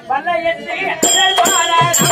வல்லையற்றி அழல்வாழ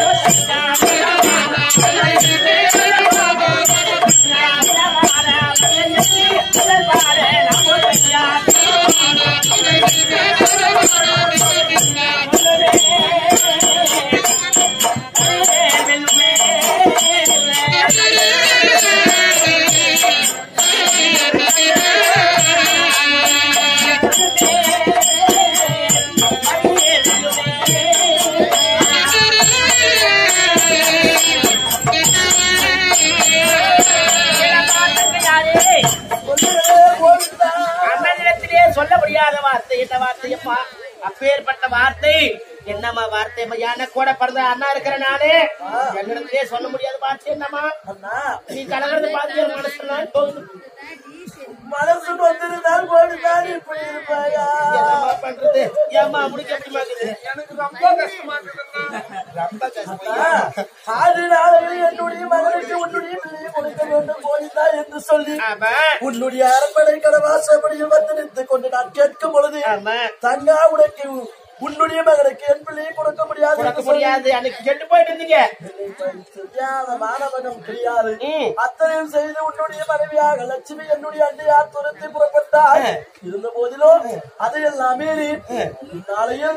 அண்ணனிடத்திலே சொல்ல முடியாத வார்த்தை என்ன வார்த்தையப்பா அப்பேற்பட்ட வார்த்தை என்னம்மா வார்த்தை எனக்கு கூட பிறந்த அண்ணா இருக்கிற நானே என்னிடத்திலே சொல்ல முடியாத வார்த்தை என்னம்மா அண்ணா நீ கலகிறது பார்த்து என் மனசுல போகுது மனசு வந்திருந்தால் போடுதான் இப்படி இருப்பாயா என்னம்மா பண்றது ஏம்மா முடிக்க எப்படிமா இருக்குது எனக்கு ரொம்ப கஷ்டமா இருக்குதுண்ணா ரொம்ப கஷ்டமா ஆறு நாளையில் என்னுடைய மகனுக்கு உன்னுடைய பிள்ளையை கொடுக்க வேண்டும் போலிதா என்று சொல்லி ஆமா உன்னுடைய அரண்மனை கடவாசப்படியில் வந்து நின்று கொண்டு நான் கேட்கும் பொழுது ஆமா தங்கா உனக்கு உன்னுடைய மகனுக்கு என் பிள்ளையை கொடுக்க முடியாது கொடுக்க என்று சொல்லி, முடியாது அன்னைக்கு கெட்டு போயிட்டு இருந்தீங்க தெரியாத மாணவனம் தெரியாது ம். அத்தனையும் செய்து உன்னுடைய மனைவியாக லட்சுமி என்னுடைய அண்டையார் துரத்தி புறப்பட்டார் இருந்த போதிலும் அதையெல்லாம் மீறி இந்நாளையில்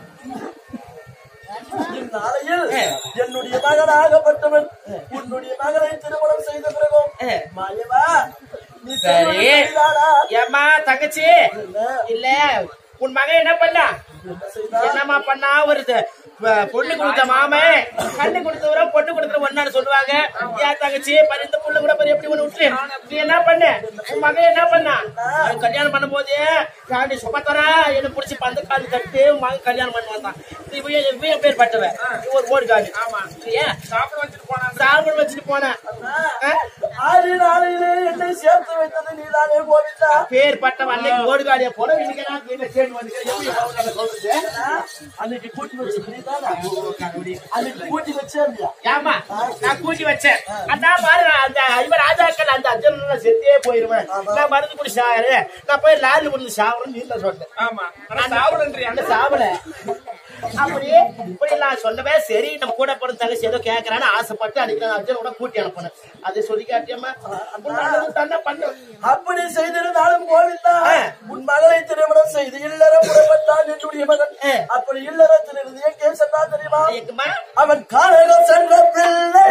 இந்நாளையில் என்னுடைய மகனாகப்பட்டவன் உன்னுடைய மகனை திருமணம் செய்த பிறகும் மாயவா நீ சரி செய்வது சரிதானா? ஏம்மா தங்கச்சி என்ன? இல்ல உன் மகன் என்ன பண்ணா என்ன செய்தான்? என்னம்மா பண்ணா ஒரு த- ப- பொண்ணு கொடுத்த மாமன் கண்ணு கொடுத்தவர பொண்ணு கொடுத்தவர ஒன்னான்னு சொல்லுவாங்க ஏன் தங்கச்சி பரி இந்த புள்ள கூட பரி எப்படி ஒண்ணு விட்டு நீ என்ன பண்ண உன் மகன் என்ன பண்ணா அவன் கல்யாணம் பண்ணும் போது காண்டி சுபத்தரா என்ன புடிச்சு பந்த கால் கட்டு உன் மகன் கல்யாணம் பண்ணி வந்தான் இவன் இவன் பேர் பட்டவன் இவன் ஒரு ஓடு காடு ஆமா ஏன் சாப்பிட வச்சுட்டு போனான் சாப்பிட வச்சுட்டு போனேன் ஆ? ஆறு நாளிலே என்னை சேர்த்து வைத்தது நீதானே கோவிந்தா பேர் பட்டவன் அன்னைக்கு ஓடு காடியா போல இன்னைக்கு நான் வீட்டுல சேர்ந்து வந்து எப்படி அவங்க சொல்றது அன்னைக்கு கூட்டி வச்சு நீதானா அன்னைக்கு கூட்டி வச்சே இல்லையா ஏமா நான் கூட்டி வச்சேன் அதான் பாரு நான் அந்த இவன் ராஜாக்கள் அந்த அர்ஜுனன் செத்தே போயிருவேன் நான் மருந்து குடி சாரு நான் போய் லாரில விழுந்து சாவணும் நீ தான் சொன்னேன் ஆமா ஆனா சாப்பிடுன்றி அந்த சாவல அப்படியே இப்படி நான் சொல்லவே சரி நம்ம கூட பிறந்த தங்கச்சி ஏதோ கேட்கறான்னு ஆசைப்பட்டு அன்னைக்கு நான் அர்ஜுனோட கூட்டி அனுப்பினேன் அதை சொல்லி காட்டியம்மா தன்னை பண்ண அப்படி செய்திருந்தாலும் கோவிந்தா ஆ. உன் மகளை திருமணம் செய்து இல்லற புறப்பட்டான் என்னுடைய மகன் ஆ. அப்படி இல்லறத்தில் இருந்து எங்கே சென்றா தெரியுமா எங்கம்மா அவன் காரகம் சென்ற பிள்ளை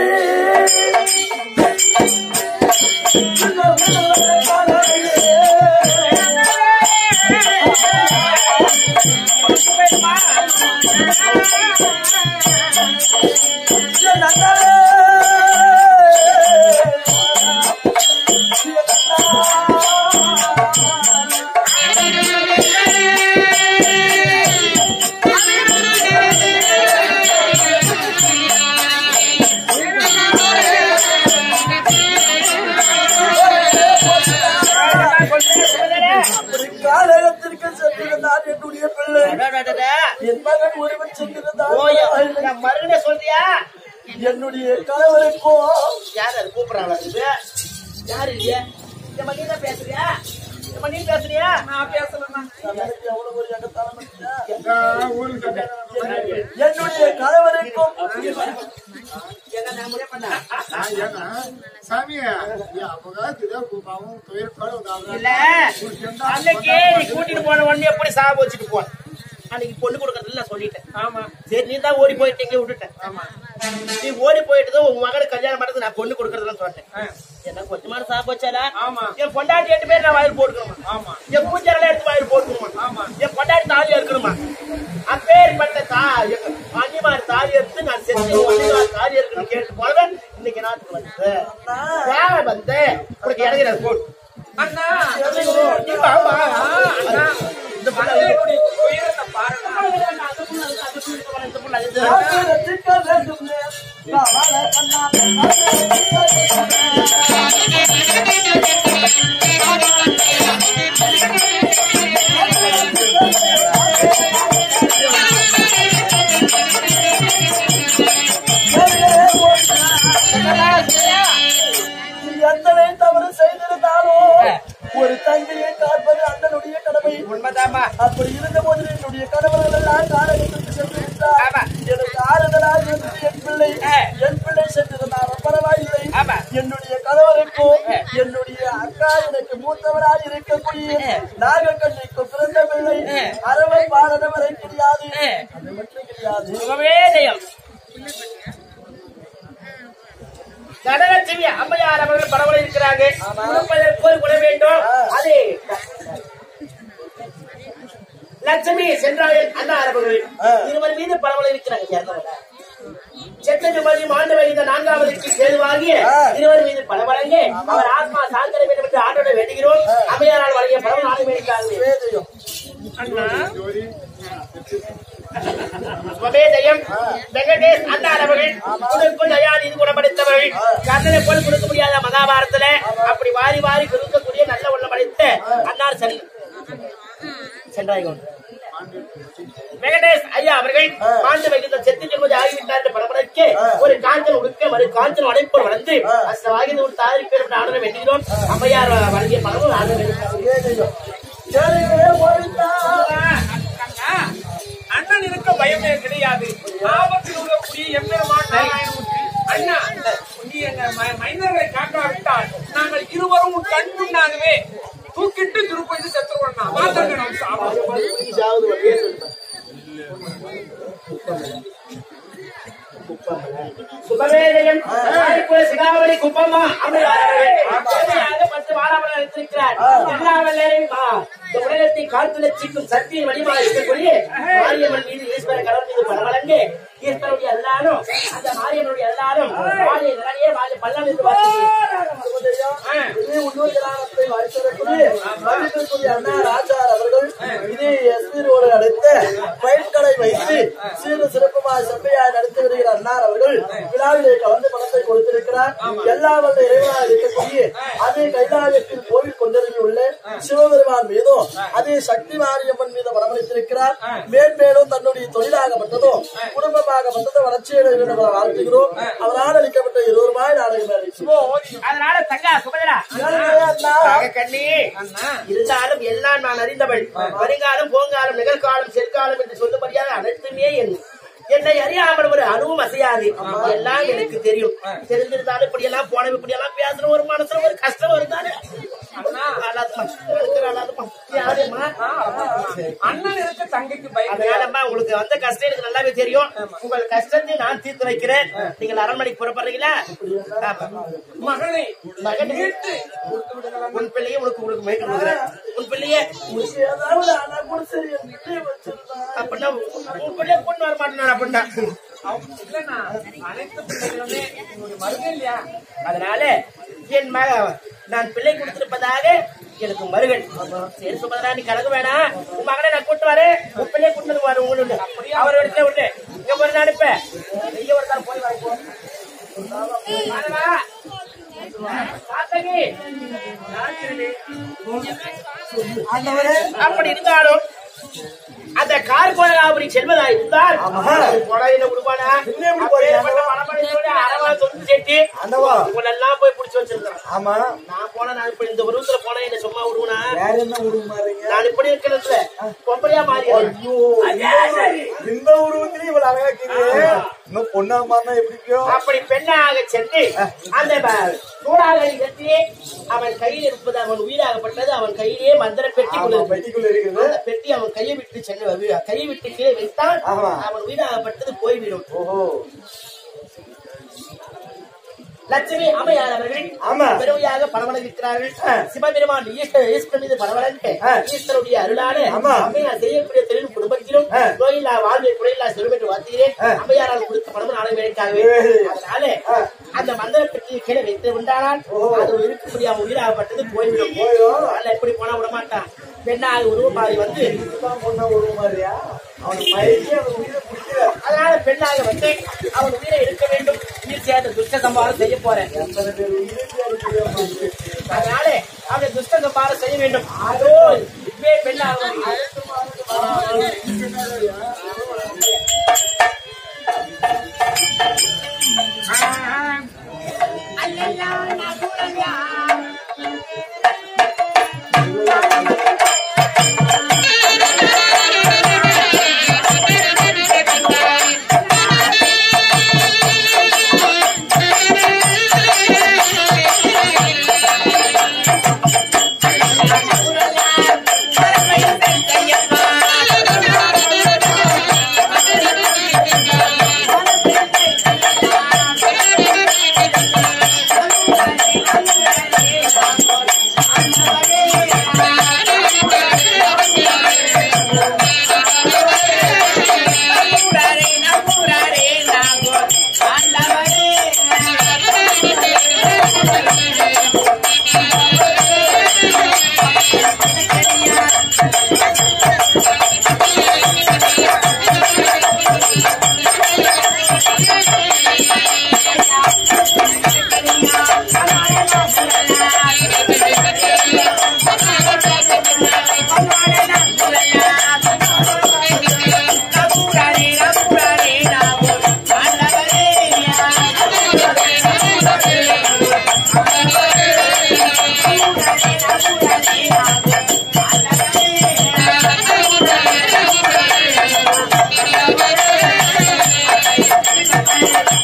காரகத்திற்கு சென்றிருந்தான் என்னுடைய பிள்ளை என் மகன் ஒருவன் சென்றிருந்தான் ஓயா நான் மறுபடியே சொல்றியா என்னுடைய கணவருக்கோ யார் அது கூப்பிடுறாங்களா இது யாரு இல்லையா ஏம்மா நீ தான் பேசுறியா ஏம்மா நீ பேசுறியா நான் பேசலண்ணா எனக்கு எவ்வளவு ஒரு எகத்தாளம் இருக்குதா? ஊருக்கு என்னுடைய கணவருக்கும் என்ன நான் முடிவு பண்ண ஏன்னா சாமி அப்பதான் பாவம் தொழில் பாடு இல்ல அன்னைக்கு நீ கூட்டிட்டு போன உடனே எப்படி சாப வச்சுட்டு போன அன்னைக்கு பொண்ணு கொடுக்கறதுல நான் சொல்லிட்டேன் ஆமா சரி நீ தான் ஓடி போயிட்டீங்க விட்டுட்டேன் ஆமா நீ ஓடி போயிட்டு தான் உன் மகனுக்கு கல்யாணம் பண்ணது நான் பொண்ணு கொடுக்கறதுல சொன்னேன் ஆ, என்ன கொஞ்சமான சாப வச்சாலா ஆமா என் பொண்டாட்டி எட்டு பேர் நான் வாயில் போட்டுக்கணுமா ஆமா என் பூஜைலாம் எடுத்து வாயில் போட்டுக்கணுமா ஆமா. என் பொண்டாட்டி தாலி இருக்கணுமா அப்பேற்பட்ட தா அன்னிமார் தாலி எடுத்து நான் செஞ்சு அன்னிமார் தாலி இருக்குன்னு கேட்டு போனவன் இன்னைக்கு நாட்டுக்கு வந்து தேவை வந்து உனக்கு இறங்கிறார் போடு அண்ணா நீ வா, வா. அண்ணா இந்த புள்ள அண்ணனுடைய துயரத்தை பாருங்க அந்த புள்ள, அந்த புள்ள, இந்த புள்ள, இது. காத்திருக்க வேண்டுமே. காவல கண்ணா, நீ எத்தனை தவறு செய்திருந்தாலும் ஒரு தங்கையை காப்பது அண்ணனுடைய கடமை உண்மைதாம்மா அப்படி இருந்த போது என்னுடைய கணவர்கள் எல்லாம் காரகத்திற்கு சென்று விட்டார். பிள்ளை ஆ. என் பிள்ளை சென்றிருந்தாலும் பரவாயில்லை ஆமா. என்னுடைய கணவருக்கும் என்னுடைய அக்கா எனக்கு மூத்தவராய் இருக்கக்கூடிய நாகக்கண்ணிக்கு பிறந்த பிள்ளை ஆ. அறவை பாலன வரை கிடையாது ஆ. அது மட்டும் கிடையாது சுகமே ஜெயம் தனலட்சுமி அம்மையார் அவர்கள் பரவல இருக்கிறாங்க கொடுப்பதற்கு ஒரு குண வேண்டும் அது லட்சுமி சென்றாயன் அண்ணா அவர்கள் இருவர் மீது பரவல இருக்கிறாங்க சேர்ந்தவங்க செத்தது மதி மாண்டு வைத்த நான்காவதுக்கு சேதுவாகிய இருவர் மீது பலவழங்க அவர் ஆத்மா சாந்தன வேண்டும் என்று ஆண்டோட வேண்டுகிறோம் அம்மையாரால் வழங்கிய பரவல் நாடு வேண்டிக்காங்க வேதையும் சுபேதயம் வெங்கடேஷ் அண்ணார் அவர்கள் உனக்குள் தயாநிதி குணப்படுத்தவர்கள் கண்ணனை போல் கொடுக்க முடியாத மகாபாரதத்துல அப்படி வாரி வாரி கொடுக்கக்கூடிய நல்ல உள்ள படைத்த அன்னார் செல் சென்றாய்கோன் வெங்கடேஷ் ஐயா அவர்கள் ஆண்டு வைக்கின்ற செத்து ஜென்மதி ஆகிவிட்டார் என்று பரபரக்க ஒரு காஞ்சல் உடுக்க மறு காஞ்சல் அடைப்பு வளர்ந்து அஸ்தவாகி ஒரு தாரி பேர் ஆடனை வெட்டுகிறோம் அம்மையார் வழங்கிய பணமும் ஆடனை வெட்டுகிறோம் வேதையும் ஏழைகளே போயிட்டா அண்ணா, அண்ணன் இருக்க பயமே கிடையாது ஆபத்தில் உள்ளக்கூடிய எம்பெருமான் நாராயணமூர்த்தி அண்ணா நீ எங்க ம- மைந்தர்களை காக்காவிட்டால் நாங்கள் இருவரும் உன் கண் முன்னாகவே தூக்கிட்டு திருப்பதி செத்துருவோம் மாத்தங்க சாவது ஒரு பேர் சொல்லுங்க. சுபவேதயம் ஆதிக்குல சிகாமணி குப்பம்மா அம்மையார் அவர்கள் பத்து வாராமல் அழைத்திருக்கிறார் எல்லா வல்லரையும் ஆ, இந்த உலகத்தை காத்து லட்சிக்கும் சக்தியின் வடிவாக இருக்கக்கூடிய மாரியம்மன் மீது ஈஸ்வர கடவுள் மீது பலவழங்கு ஈஸ்வரனுடைய எல்லாரும் அந்த மாரியம்மனுடைய எல்லாரும் வாழிய நிலையே வாழிய பள்ளம் என்று வாசிக்கிறேன். இது உள்ளூர் கிராமத்தை வரிசைக்கூடிய மதிப்பிற்குரிய அண்ணா ராஜார் அவர்கள் இது எஸ்பி ரோடு அடுத்த பயிர் கடை வைத்து சீர சிறப்புமாக செம்மையாக நடத்தி வருகிற அண்ணார் அவர்கள் விழாவிலே கலந்து பணத்தை கொடுத்திருக்கிறார் எல்லா வல்ல இறைவனாக இருக்கக்கூடிய அதே கைலாயத்தில் கோவில் கொண்டிருந்த உள்ள சிவபெருமான் மீதும் அதே சக்தி மாரியம்மன் மீது வரவழைத்திருக்கிறார் மேன்மேலும் தன்னுடைய தொழிலாகப்பட்டதும் குடும்பமாகப்பட்டதும் வளர்ச்சியடைய வேண்டும் என வாழ்த்துகிறோம் அவரால் அளிக்கப்பட்ட இருவருமாய் நாடகம் அதனால தங்கா சுபதரா கண்ணி இருந்தாலும் எல்லாம் நான் அறிந்தவள் வருங்காலம் போங்காலம் நிகழ்காலம் செற்காலம் என்று சொல்லும்படியாக அனைத்துமே என் என்னை அறியாமல் ஒரு அணுவும் அசையாது எல்லாம் எனக்கு தெரியும் தெரிஞ்சிருந்தாலும் இப்படி எல்லாம் போன இப்படி எல்லாம் பேசுற ஒரு மனசுல ஒரு கஷ்டம் வருதானே அழாதும்மா. எனக்கு அழாதும்மா. யாரும்மா? அண்ணன் இருக்க தங்கைக்கு பயம் அதனாலம்மா உங்களுக்கு வந்த கஷ்டம் எனக்கு நல்லாவே தெரியும் உங்கள் கஷ்டத்தை நான் தீர்த்து வைக்கிறேன் நீங்கள் அரண்மனைக்கு புறப்படுறீங்களா ஆமா. மகனை மகனே. மீட்டு உன் பிள்ளையே உனக்கு உங்களுக்கு மேய்க்க கொடுக்குறேன் உன் பிள்ளையே ஏதாவது ஆனா கூட சரி என் பிள்ளையை வச்சிருந்தா அப்படின்னா உன் பிள்ளைய கொண்டு வர மாட்டேன் அப்படின்னா அவங்க இல்லைண்ணா அனைத்து பிள்ளைகளுமே உங்களுடைய மருகன் இல்லையா அதனால என் மக நான் பிள்ளை கொடுத்திருப்பதாக எனக்கு மருகன் சரி சுமதரா நீ கலங்க வேணாம் உன் மகனை நான் கூட்டு வரேன் உன் பிள்ளைய கூட்டு வந்து வர உங்களுக்கு அவர் இடத்துல விட்டு இங்க போய் நான் அனுப்பேன் இங்க ஒரு நாள் போய் வாங்க வாடா. சாத்தகி. அப்படி இருந்தாலும் அந்த கார் கோலகாபுரி செல்வதா இருந்தால் அது போடா என்ன விடுவானா என்ன எப்படி போறீங்க? அப்பேற்பட்ட மணமகனோட அரவணை தொண்டு செட்டி அண்ணவா உங்களெல்லாம் போய் புடிச்சு வச்சிருக்கான் ஆமா நான் போனா நான் இப்படி இந்த உருவத்துல போனா என்ன சும்மா விடுவனா வேற என்ன உருவம் மாறீங்க நான் இப்படி இருக்கிறதுல பொம்பளையா மாறி ஐயோ இந்த உருவத்திலே இவ்வளவு அழகா இருக்கிறீங்க இன்னும் பொண்ணா மாறினா எப்படிக்கோ அப்படி பெண்ணாக சென்று அந்த ப- சூடாகலை கட்டி அவன் கையில் இருப்பது அவன் உயிராகப்பட்டது அவன் கையிலே மந்திர பெட்டி ஆமா கொண்டு பெட்டிக்குள்ள இருக்குது அந்த பெட்டி அவன் கையை விட்டு சென்று கையை விட்டு கீழே வைத்தால் ஆமா. அவன் உயிராகப்பட்டது போய்விடும் ஓஹோ லட்சுமி அம்மையார் அவர்கள் ஆமா. பெருமையாக பரவலங்க இருக்கிறார்கள் சிவபெருமான் ஈஸ்வர ஈஸ்வரன் மீது பரவலங்க ஆ. ஈஸ்வருடைய அருளாலே ஆமா. அம்மையார் செய்யக்கூடிய தொழில் குடும்பத்திலும் ஆ. நோயில்லா வாழ்வை குறையில்லா செல்வம் என்று வார்த்தையிலே ஆ. அம்மையாரால் கொடுத்த பணம் நாளை வேலைக்காகவே ஏய். அதனால ஆ. அந்த மந்திர பெட்டியை கீழே வைத்து உண்டானால் ஓ. அது இருக்க முடியாம உயிராகப்பட்டது போய்விடும் போயிடும். அதனால எப்படி போனா விட மாட்டான் பெண்ணாக உருவம் மாறி வந்து இதுதான் பொண்ணா உருவம் மாதிரியா அவனுக்கு மயக்கி அவன் உயிரை பிடிக்கல அதனால பெண்ணாக வந்து அவன் உயிரை எடுக்க வேண்டும் உயிர் சேர்ந்த துஷ்ட சம்பாரம் செய்ய போறேன் எத்தனை பேர் உயிரை பிடிக்கல அதனால அவனை துஷ்ட சம்பாரம் செய்ய வேண்டும் அதோ இப்பே பெண்ணாக வந்து Thank you. ஆ